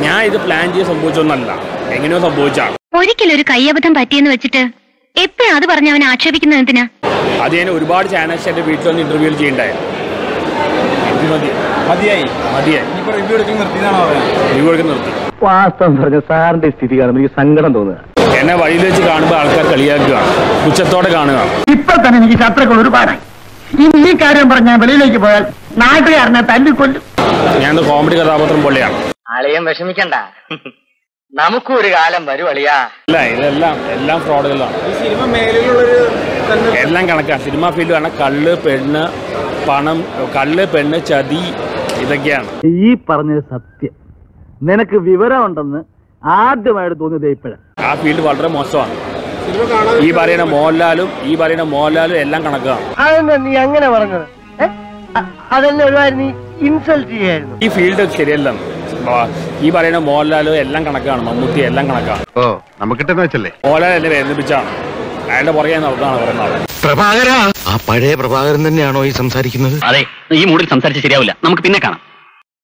ഞാൻ ഇത് പ്ലാൻ ചെയ്ത് സംഭവിച്ചൊന്നല്ല എങ്ങനെയോ സംഭവിച്ചാണ് ഒരിക്കലൊരു കയ്യബദ്ധം പറ്റിയെന്ന് വെച്ചിട്ട് എപ്പോഴും അത് പറഞ്ഞ് അവനെ ആക്ഷേപിക്കുന്നത് എന്തിനാ അത് ഞാൻ ഒരുപാട് ചാനൽസ് എൻ്റെ വീട്ടിൽ വന്ന് ഇന്റർവ്യൂ ചെയ്യണ്ടായിരുന്നു ഇത് മതി മതിയായി മതിയായി ഇനിയിപ്പോ റിവ്യൂ എടുക്കൽ നിർത്തിയതാണോ പറയുന്നത് റിവ്യൂ എടുക്കാൻ നിർത്തി വാസ്തവം പറഞ്ഞ സാറിന്റെ സ്ഥിതി കാണുമ്പോൾ എനിക്ക് സങ്കടം തോന്നുക എന്നെ വഴിയിൽ വെച്ച് കാണുമ്പോൾ ആൾക്കാർ കളിയാക്കുകയാണ് പുച്ഛത്തോടെ കാണുക ഇപ്പൊ തന്നെ എനിക്ക് ശത്രുക്കൾ ഒരുപാടായി ഇനി ഈ കാര്യം പറഞ്ഞ് ഞാൻ വെളിയിലേക്ക് പോയാൽ നാട്ടുകാരനെ തല്ലിക്കൊല്ലും ഞാൻ കോമഡി കഥാപാത്രം പോലെയാണ് അളിയൻ വിഷമിക്കണ്ട നമുക്കും ഒരു കാലം വരും അളിയാ അല്ല ഇതെല്ലാം എല്ലാം ഫ്രോഡുകളാണ് ഈ സിനിമ മേലിലുള്ളൊരു തന്നെ എല്ലാം കണക്കാണ് സിനിമ ഫീൽഡ് പറഞ്ഞാൽ കള്ള് പെണ്ണ് പണം കള്ള് പെണ്ണ് ചതി ഇതൊക്കെയാണ് ഈ പറഞ്ഞത് സത്യം നിനക്ക് വിവരമുണ്ടെന്ന് ആദ്യമായിട്ട് തോന്നിയത് ഇപ്പോഴാണ് ആ ഫീൽഡ് വളരെ മോശമാണ് സിനിമ കാണാൻ ഈ പറയുന്ന മോഹൻലാലും ഈ പറയുന്ന മോഹൻലാലും എല്ലാം കണക്കാണ് അതെന്താ നീ അങ്ങനെ പറഞ്ഞത് അതെന്നെ ഒരുപാട് നീ ഇൻസൾട്ട് ചെയ്യായിരുന്നു ഈ ഫീൽഡ് ശരിയല്ല ആ, ഈ പറയുന്ന മോഹൻലാലും എല്ലാം കണക്കാണ് മമ്മൂട്ടി എല്ലാം കണക്കാണ് ഓ നമുക്കിട്ടെന്ന് വെച്ചല്ലേ മോഹൻലാൽ എന്നെ വേദനിപ്പിച്ചാണ് അയാളുടെ പുറകെ നടത്താണ് പറയുന്നത് പ്രഭാകര ആ പഴയ പ്രഭാകരൻ തന്നെയാണോ ഈ സംസാരിക്കുന്നത് അതെ ഈ മൂഡിൽ സംസാരിച്ച് ശരിയാവില്ല നമുക്ക് പിന്നെ കാണാം